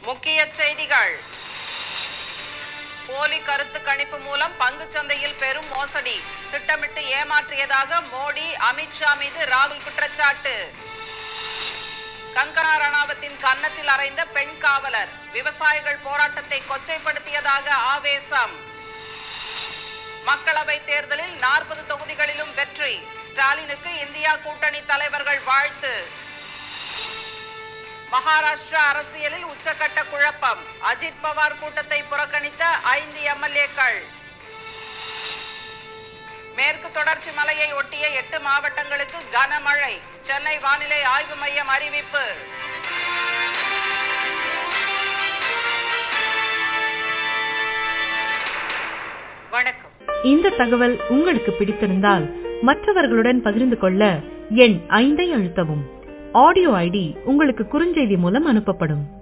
முக்கிய செய்திகள் போலி கருத்து கணிப்பு மூலம் பங்குச் சந்தையில் பெரும் மோசடி திட்டமிட்டு ஏமாற்றியதாக மோடி அமித்ஷா மீது ராகுல் குற்றச்சாட்டு கங்கனா ரணாவத்தின் கன்னத்தில் அறைந்த பெண் காவலர் விவசாயிகள் போராட்டத்தை கொச்சைப்படுத்தியதாக ஆவேசம் மக்களவை தேர்தலில் நாற்பது தொகுதிகளிலும் வெற்றி ஸ்டாலினுக்கு இந்தியா கூட்டணி தலைவர்கள் வாழ்த்து மகாராஷ்டிரா அரசியலில் உச்சக்கட்ட குழப்பம் அஜித் பவார் கூட்டத்தை புறக்கணித்த ஐந்து எம்எல்ஏக்கள் மேற்கு தொடர்ச்சி மலையை ஒட்டிய எட்டு மாவட்டங்களுக்கு கனமழை சென்னை வானிலை ஆய்வு மையம் அறிவிப்பு வணக்கம் இந்த தகவல் உங்களுக்கு பிடித்திருந்தால் மற்றவர்களுடன் பகிர்ந்து கொள்ள எண் ஐந்தை அழுத்தவும் ஆடியோ ஐடி உங்களுக்கு குறுஞ்செய்தி மூலம் அனுப்பப்படும்